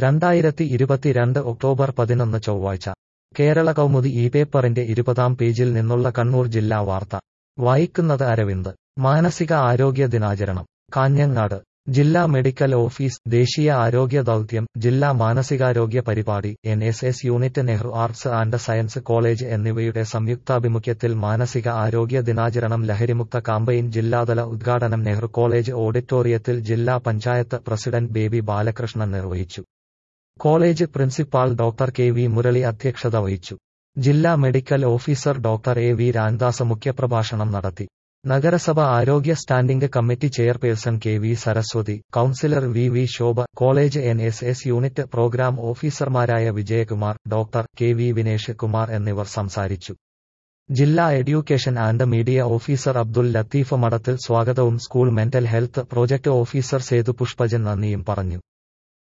രണ്ടായിരത്തി ഇരുപത്തിരണ്ട് ഒക്ടോബർ പതിനൊന്ന് ചൊവ്വാഴ്ച കേരള കൗമുദി ഈ പേപ്പറിന്റെ ഇരുപതാം പേജിൽ നിന്നുള്ള കണ്ണൂർ ജില്ലാ വാർത്ത വായിക്കുന്നത് അരവിന്ദ് മാനസിക ആരോഗ്യ ദിനാചരണം കാഞ്ഞങ്ങാട് ജില്ലാ മെഡിക്കൽ ഓഫീസ് ദേശീയ ആരോഗ്യ ദൗത്യം ജില്ലാ മാനസികാരോഗ്യ പരിപാടി N S S unit Nehru arts and science college എന്നിവയുടെ സംയുക്താഭിമുഖ്യത്തിൽ മാനസിക ആരോഗ്യ ദിനാചരണം ലഹരിമുക്ത കാമ്പയിൻ ജില്ലാതല ഉദ്ഘാടനം നെഹ്റു കോളേജ് ഓഡിറ്റോറിയത്തിൽ ജില്ലാ പഞ്ചായത്ത് പ്രസിഡന്റ് ബേബി ബാലകൃഷ്ണൻ നിർവഹിച്ചു college principal doctor K V Murali അധ്യക്ഷത വഹിച്ചു ജില്ലാ medical officer doctor A V Ramdas മുഖ്യപ്രഭാഷണം നടത്തി നഗരസഭ ആരോഗ്യ standing committee chairperson K V Saraswathi councillor V V Shobha college N S S unit program ഓഫീസർമാരായ Vijayakumar doctor K V Vinesh Kumar എന്നിവർ സംസാരിച്ചു ജില്ലാ education and media officer Abdul Latheef Madathil സ്വാഗതവും school mental health project officer Sethu Pushpajan നന്ദിയും പറഞ്ഞു